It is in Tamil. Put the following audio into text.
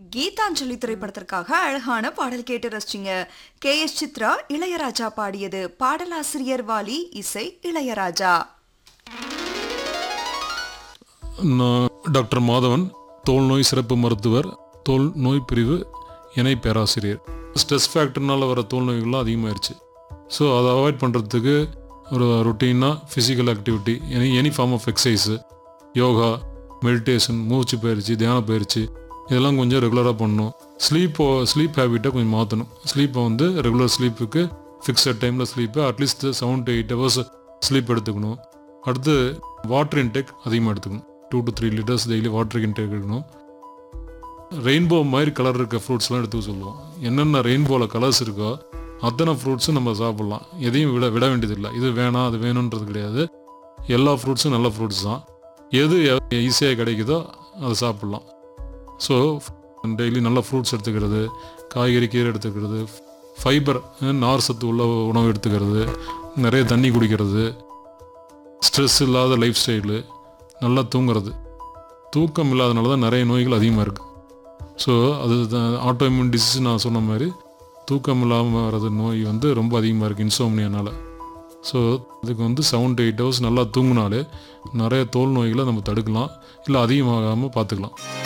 கீதாஞ்சலி திரைப்படத்திற்காக அழகான பாடல் கேட்டு ரசிச்சிங்க கே எஸ் சித்ரா இளையராஜா பாடியது பாடலாசிரியர் வாலி இசை இளையராஜா நான் டாக்டர் மாதவன் தோல் நோய் சிறப்பு மருத்துவர் தோல் நோய் பிரிவு இணை பேராசிரியர் ஸ்ட்ரெஸ் ஃபேக்டர்னால வர தோல் நோய்கள்லாம் அதிகமாயிருச்சு ஸோ அதை அவாய்ட் பண்ணுறதுக்கு ஒரு ரொட்டீனாக physical activity any any form of exercise yoga meditation மூச்சு பயிற்சி தியான பயிற்சி இதெல்லாம் கொஞ்சம் ரெகுலராக பண்ணணும் ஸ்லீப்போ ஸ்லீப் ஹேபிட்டை கொஞ்சம் மாற்றணும் ஸ்லீப்பை வந்து ரெகுலர் ஸ்லீப்புக்கு ஃபிக்ஸட் டைமில் sleep at least seven to eight hours sleep எடுத்துக்கணும் அடுத்து வாட்டர் இன்டேக் அதிகமாக எடுத்துக்கணும் two to three litres daily water intake எடுக்கணும் ரெயின்போ மாதிரி கலர் இருக்க ஃப்ரூட்ஸ்லாம் எடுத்துக்க சொல்லுவோம் என்னென்ன ரெயின்போவில் கலர்ஸ் இருக்கோ அத்தனை ஃப்ரூட்ஸும் நம்ம சாப்பிட்லாம் எதையும் விட விட வேண்டியதில்லை இது வேணாம் அது வேணுன்றது கிடையாது எல்லா ஃப்ரூட்ஸும் நல்ல ஃப்ரூட்ஸ் தான் எது ஈஸியாக கிடைக்குதோ அதை சாப்பிட்லாம் ஸோ டெய்லி நல்ல ஃப்ரூட்ஸ் எடுத்துக்கிறது காய்கறி கீரை எடுத்துக்கிறது ஃபைபர் நார் சத்து உள்ள உணவு எடுத்துக்கிறது நிறைய தண்ணி குடிக்கிறது ஸ்ட்ரெஸ் இல்லாத லைஃப் ஸ்டைலு நல்லா தூங்குறது தூக்கம் இல்லாதனால தான் நிறைய நோய்கள் அதிகமாக இருக்குது ஸோ அது ஆட்டோமியூன் டிசீஸ் நான் சொன்ன மாதிரி தூக்கம் இல்லாமல் வர்றது நோய் வந்து ரொம்ப அதிகமாக இருக்குது இன்சோம்னியனால ஸோ அதுக்கு வந்து செவன் டு எயிட் ஹவர்ஸ் நல்லா தூங்கினாலே நிறைய தோல் நோய்களை நம்ம தடுக்கலாம் இல்லை அதிகமாகாமல் பார்த்துக்கலாம்